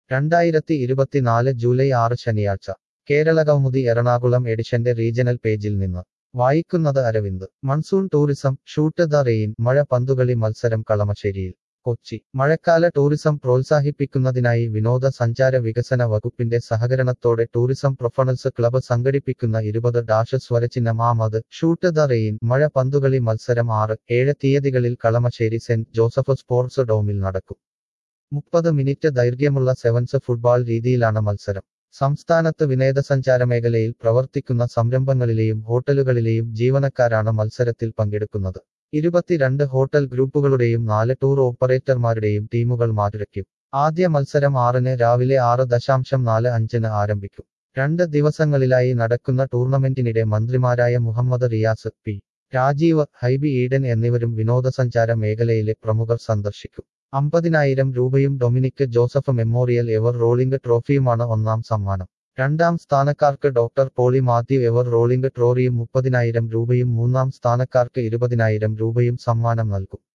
രണ്ടായിരത്തി ഇരുപത്തിനാല് ജൂലൈ ആറ് ശനിയാഴ്ച കേരളകൗമുദി എറണാകുളം എഡിഷന്റെ റീജണൽ പേജിൽ നിന്ന് വായിക്കുന്നത് Aravind monsoon tourism shoot the rain മഴ പന്തുകളി മത്സരം കളമശ്ശേരിയിൽ കൊച്ചി മഴക്കാല ടൂറിസം പ്രോത്സാഹിപ്പിക്കുന്നതിനായി വിനോദസഞ്ചാര വികസന വകുപ്പിന്റെ സഹകരണത്തോടെ ടൂറിസം പ്രൊഫണൽസ് ക്ലബ്ബ് സംഘടിപ്പിക്കുന്ന ഇരുപത് ഡാഷ് സ്വരചിഹ്നം ആമത് ഷൂട്ട് ദ റെയിൻ മഴ പന്തുകളി മത്സരം ആറ് ഏഴ് തീയതികളിൽ കളമശ്ശേരി സെന്റ് ജോസഫ് സ്പോർട്സ് ഡോമിൽ നടക്കും മുപ്പത് മിനിറ്റ് ദൈർഘ്യമുള്ള സെവൻസ് ഫുട്ബോൾ രീതിയിലാണ് മത്സരം സംസ്ഥാനത്ത് വിനോദസഞ്ചാര മേഖലയിൽ പ്രവർത്തിക്കുന്ന സംരംഭങ്ങളിലെയും ഹോട്ടലുകളിലെയും ജീവനക്കാരാണ് മത്സരത്തിൽ പങ്കെടുക്കുന്നത് ഇരുപത്തിരണ്ട് ഹോട്ടൽ ഗ്രൂപ്പുകളുടെയും നാല് ടൂർ ഓപ്പറേറ്റർമാരുടെയും ടീമുകൾ മാറ്റുരയ്ക്കും ആദ്യ മത്സരം ആറിന് രാവിലെ ആറ് ദശാംശം നാല് അഞ്ചിന് ആരംഭിക്കും രണ്ട് ദിവസങ്ങളിലായി നടക്കുന്ന ടൂർണമെന്റിനിടെ മന്ത്രിമാരായ മുഹമ്മദ് റിയാസ് പി രാജീവ് ഹൈബി ഈഡൻ എന്നിവരും വിനോദസഞ്ചാര മേഖലയിലെ പ്രമുഖർ സന്ദർശിക്കും അമ്പതിനായിരം രൂപയും Dominic Joseph memorial ever rolling ട്രോഫിയുമാണ് ഒന്നാം സമ്മാനം രണ്ടാം സ്ഥാനക്കാർക്ക് doctor Poly Mathew ever rolling ട്രോറിയും മുപ്പതിനായിരം രൂപയും മൂന്നാം സ്ഥാനക്കാർക്ക് ഇരുപതിനായിരം രൂപയും സമ്മാനം നൽകും